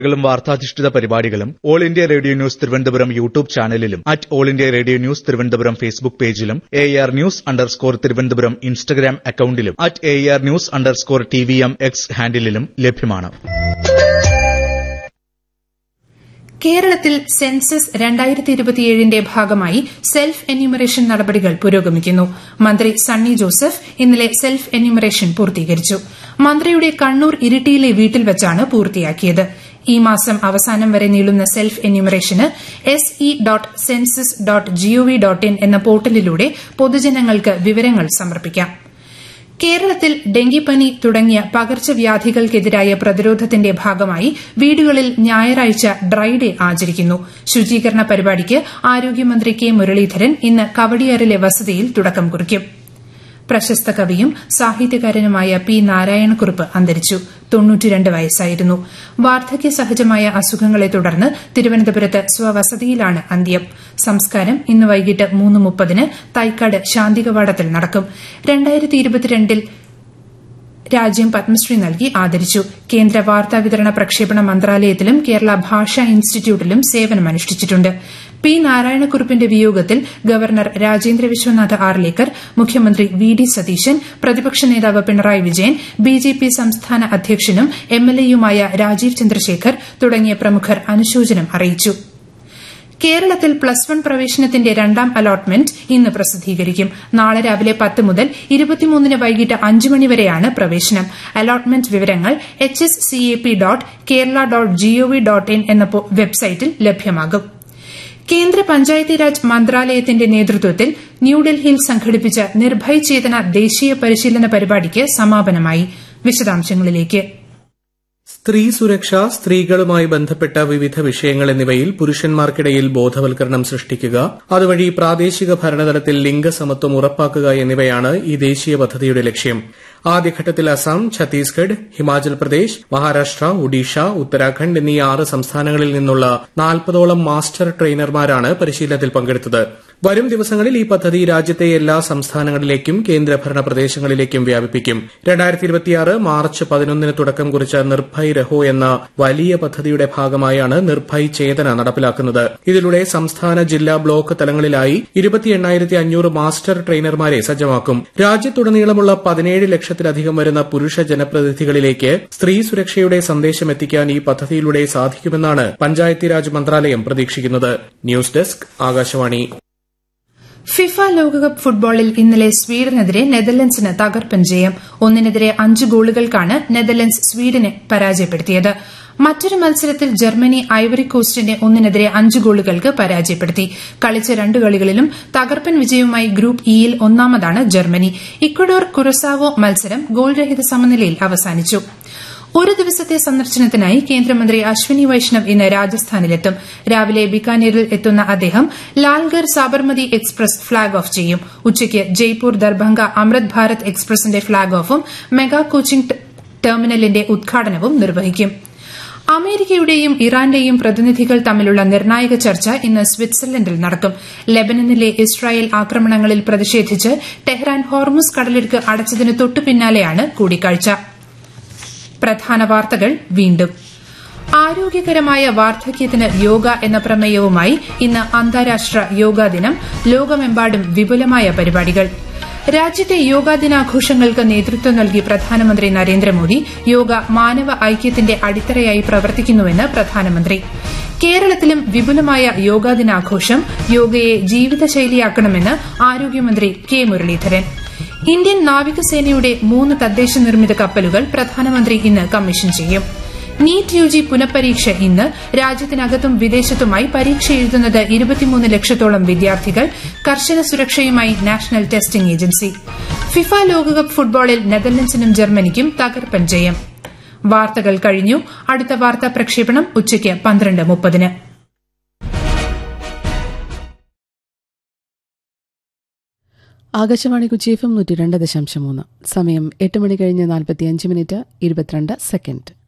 കളും വാർത്താധിഷ്ഠിത പരിപാടികളും all India radio news Thiruvananthapuram YouTube ചാനലിലും at all India radio news Thiruvananthapuram Facebook പേജിലും A R news underscore Thiruvananthapuram Instagram അക്കൌണ്ടിലും at A R news underscore T V M X ഹാൻഡിലും ലഭ്യമാണ് കേരളത്തിൽ സെൻസസ് രണ്ടായിരത്തി ഇരുപത്തിയേഴിന്റെ ഭാഗമായി സെൽഫ് എന്യൂമറേഷൻ നടപടികൾ പുരോഗമിക്കുന്നു മന്ത്രി സണ്ണി ജോസഫ് ഇന്നലെ സെൽഫ് എന്യൂമറേഷൻ പൂർത്തീകരിച്ചു മന്ത്രിയുടെ കണ്ണൂർ ഇരിട്ടിയിലെ വീട്ടിൽ വെച്ചാണ് പൂർത്തിയാക്കിയത് ഈ മാസം അവസാനം വരെ നീളുന്ന സെൽഫ് എന്യൂമറേഷന് S E dot census dot G O V dot in എന്ന പോർട്ടലിലൂടെ പൊതുജനങ്ങൾക്ക് വിവരങ്ങൾ സമർപ്പിക്കാം കേരളത്തിൽ ഡെങ്കിപ്പനി തുടങ്ങിയ പകർച്ചവ്യാധികൾക്കെതിരായ പ്രതിരോധത്തിന്റെ ഭാഗമായി വീടുകളിൽ ഞായറാഴ്ച ഡ്രൈ ഡേ ആചരിക്കുന്നു ശുചീകരണ പരിപാടിക്ക് ആരോഗ്യമന്ത്രി കെ മുരളീധരൻ ഇന്ന് കവടിയാറിലെ വസതിയിൽ തുടക്കം കുറിക്കും പ്രശസ്ത കവിയും സാഹിത്യകാരനുമായ പി നാരായണക്കുറുപ്പ് അന്തരിച്ചു തൊണ്ണൂറ്റിരണ്ട് വയസ്സായിരുന്നു വാർദ്ധക്യ സഹജമായ അസുഖങ്ങളെ തുടർന്ന് തിരുവനന്തപുരത്ത് സ്വവസതിയിലാണ് അന്ത്യം സംസ്കാരം ഇന്ന് വൈകിട്ട് മൂന്ന് മുപ്പതിന് തൈക്കാട് ശാന്തികവാടത്തിൽ നടക്കും രണ്ടായിരത്തി ഇരുപത്തിരണ്ടിൽ രാജ്യം പത്മശ്രീ നൽകി ആദരിച്ചു കേന്ദ്ര വാർത്താവിതരണ പ്രക്ഷേപണ മന്ത്രാലയത്തിലും കേരള ഭാഷാ ഇൻസ്റ്റിറ്റ്യൂട്ടിലും സേവനമനുഷ്ഠിച്ചിട്ടുണ്ട് പി നാരായണക്കുറുപ്പിന്റെ വിയോഗത്തിൽ ഗവർണർ രാജേന്ദ്ര വിശ്വനാഥ് ആർലേക്കർ മുഖ്യമന്ത്രി വി ഡി സതീശൻ പ്രതിപക്ഷ നേതാവ് പിണറായി വിജയൻ ബിജെപി സംസ്ഥാന അധ്യക്ഷനും എംഎൽഎയുമായ രാജീവ് ചന്ദ്രശേഖർ തുടങ്ങിയ പ്രമുഖർ അനുശോചനം അറിയിച്ചു കേരളത്തിൽ പ്ലസ് വൺ പ്രവേശനത്തിന്റെ രണ്ടാം അലോട്ട്മെന്റ് ഇന്ന് പ്രസിദ്ധീകരിക്കും നാളെ രാവിലെ പത്ത് മുതൽ ഇരുപത്തിമൂന്നിന് വൈകിട്ട് അഞ്ച് മണിവരെയാണ് പ്രവേശനം അലോട്ട്മെന്റ് വിവരങ്ങൾ H S C A P dot Kerala dot G O V dot in എന്ന വെബ്സൈറ്റിൽ ലഭ്യമാകും കേന്ദ്ര പഞ്ചായത്തി രാജ് മന്ത്രാലയത്തിന്റെ നേതൃത്വത്തിൽ ന്യൂഡൽഹിയിൽ സംഘടിപ്പിച്ച നിർഭയ് ചേതന ദേശീയ പരിശീലന പരിപാടിക്ക് സമാപനമായി വിശദാംശങ്ങളിലേക്ക് സ്ത്രീ സുരക്ഷ സ്ത്രീകളുമായി ബന്ധപ്പെട്ട വിവിധ വിഷയങ്ങൾ എന്നിവയിൽ പുരുഷന്മാർക്കിടയിൽ ബോധവൽക്കരണം സൃഷ്ടിക്കുക അതുവഴി പ്രാദേശിക ഭരണതലത്തിൽ ലിംഗസമത്വം ഉറപ്പാക്കുക എന്നിവയാണ് ഈ ദേശീയ പദ്ധതിയുടെ ലക്ഷ്യം ആദ്യഘട്ടത്തിൽ അസം ഛത്തീസ്ഗഡ് ഹിമാചൽ പ്രദേശ് മഹാരാഷ്ട്ര ഒഡീഷ ഉത്തരാഖണ്ഡ് എന്നീ ആറ് സംസ്ഥാനങ്ങളിൽ നിന്നുള്ള നാൽപ്പതോളം മാസ്റ്റർ ട്രെയിനർമാരാണ് പരിശീലനത്തിൽ പങ്കെടുത്തത് വരും ദിവസങ്ങളിൽ ഈ പദ്ധതി രാജ്യത്തെ എല്ലാ സംസ്ഥാനങ്ങളിലേക്കും കേന്ദ്രഭരണ പ്രദേശങ്ങളിലേക്കും വ്യാപിപ്പിക്കും മാർച്ച് പതിനൊന്നിന് തുടക്കം കുറിച്ച നിർഭയ് രഹോ എന്ന വലിയ പദ്ധതിയുടെ ഭാഗമായാണ് നിർഭയ് ചേതന നടപ്പിലാക്കുന്നത് ഇതിലൂടെ സംസ്ഥാന ജില്ലാ ബ്ലോക്ക് തലങ്ങളിലായി മാസ്റ്റർ ട്രെയിനർമാരെ സജ്ജമാക്കും രാജ്യത്തുടനീളമുള്ള പതിനേഴ് ലക്ഷത്തിലധികം വരുന്ന പുരുഷ ജനപ്രതിനിധികളിലേക്ക് സ്ത്രീ സുരക്ഷയുടെ സന്ദേശം എത്തിക്കാൻ ഈ പദ്ധതിയിലൂടെ സാധിക്കുമെന്നാണ് പഞ്ചായത്തി രാജ് മന്ത്രാലയം പ്രതീക്ഷിക്കുന്നത് ന്യൂസ് ഡെസ്ക് ആകാശവാണി ഫിഫ ലോകകപ്പ് ഫുട്ബോളിൽ ഇന്നലെ സ്വീഡനെതിരെ നെതർലൻഡ്സിന് തകർപ്പൻ ജയം ഒന്നിനെതിരെ അഞ്ച് ഗോളുകൾക്കാണ് നെതർലൻഡ്സ് സ്വീഡനെ പരാജയപ്പെടുത്തിയത് മറ്റൊരു മത്സരത്തിൽ ജർമ്മനി ഐവറി കോസ്റ്റിനെ ഒന്നിനെതിരെ അഞ്ച് ഗോളുകൾക്ക് പരാജയപ്പെടുത്തി കളിച്ച രണ്ട് കളികളിലും തകർപ്പൻ വിജയവുമായി ഗ്രൂപ്പ് ഇയിൽ ഒന്നാമതാണ് ജർമ്മനി ഇക്വഡോർ കുറസാവോ മത്സരം ഗോൾരഹിത സമനിലയിൽ അവസാനിച്ചു ഒരു ദിവസത്തെ സന്ദർശനത്തിനായി കേന്ദ്രമന്ത്രി അശ്വനി വൈഷ്ണവ് ഇന്ന് രാജസ്ഥാനിലെത്തും രാവിലെ ബിക്കാനീറിൽ എത്തുന്ന അദ്ദേഹം Lalgarh Sabarmati express flag off ചെയ്യും ഉച്ചയ്ക്ക് ജയ്പൂർ ദർഭംഗ അമൃത് ഭാരത് എക്സ്പ്രസിന്റെ ഫ്ളാഗ് ഓഫും മെഗാ കോച്ചിംഗ് ടെർമിനലിന്റെ ഉദ്ഘാടനവും നിർവഹിക്കും അമേരിക്കയുടെയും ഇറാന്റെയും പ്രതിനിധികൾ തമ്മിലുള്ള നിർണായക ചർച്ച ഇന്ന് സ്വിറ്റ്സർലൻഡിൽ നടക്കും ലെബനനിലെ ഇസ്രായേൽ ആക്രമണങ്ങളിൽ പ്രതിഷേധിച്ച് ടെഹ്റാൻ ഹോർമുസ് കടലിടുക്ക് അടച്ചതിന് തൊട്ടുപിന്നാലെയാണ് കൂടിക്കാഴ്ച പ്രധാന വാർത്തകൾ വീണ്ടും ആരോഗ്യകരമായ വാർദ്ധക്യത്തിന് യോഗ എന്ന പ്രമേയവുമായി ഇന്ന് അന്താരാഷ്ട്ര യോഗാ ദിനം ലോകമെമ്പാടും വിപുലമായ പരിപാടികൾ രാജ്യത്തെ യോഗാ ദിനാഘോഷങ്ങൾക്ക് നേതൃത്വം നൽകി പ്രധാനമന്ത്രി നരേന്ദ്രമോദി യോഗ മാനവ ഐക്യത്തിന്റെ അടിത്തറയായി പ്രവർത്തിക്കുന്നുവെന്ന് പ്രധാനമന്ത്രി കേരളത്തിലും വിപുലമായ യോഗാ ദിനാഘോഷം യോഗയെ ജീവിതശൈലിയാക്കണമെന്ന് ആരോഗ്യമന്ത്രി കെ മുരളീധരൻ ഇന്ത്യൻ നാവികസേനയുടെ മൂന്ന് തദ്ദേശ നിർമ്മിത കപ്പലുകൾ പ്രധാനമന്ത്രി ഇന്ന് കമ്മീഷൻ ചെയ്യും നീറ്റ് യു ജി പുനഃപരീക്ഷ ഇന്ന് രാജ്യത്തിനകത്തും വിദേശത്തുമായി പരീക്ഷ എഴുതുന്നത് ഇരുപത്തിമൂന്ന് ലക്ഷത്തോളം വിദ്യാർത്ഥികൾ കർശന സുരക്ഷയുമായി നാഷണൽ ടെസ്റ്റിംഗ് ഏജൻസി ഫിഫ ലോകകപ്പ് ഫുട്ബോളിൽ നെതർലൻഡ്സിനും ജർമ്മനിക്കും തകർപ്പൻ ജയം വാർത്തകൾ കഴിഞ്ഞു അടുത്ത വാർത്താ പ്രക്ഷേപണം ഉച്ചയ്ക്ക് പന്ത്രണ്ട് മുപ്പതിന് ആകാശവാണി കൊച്ചി എഫ് എം നൂറ്റി രണ്ട് ദശാംശം മൂന്ന് സമയം എട്ട് മണി കഴിഞ്ഞ് നാൽപ്പത്തിയഞ്ച് മിനിറ്റ് ഇരുപത്തിരണ്ട് സെക്കൻഡ്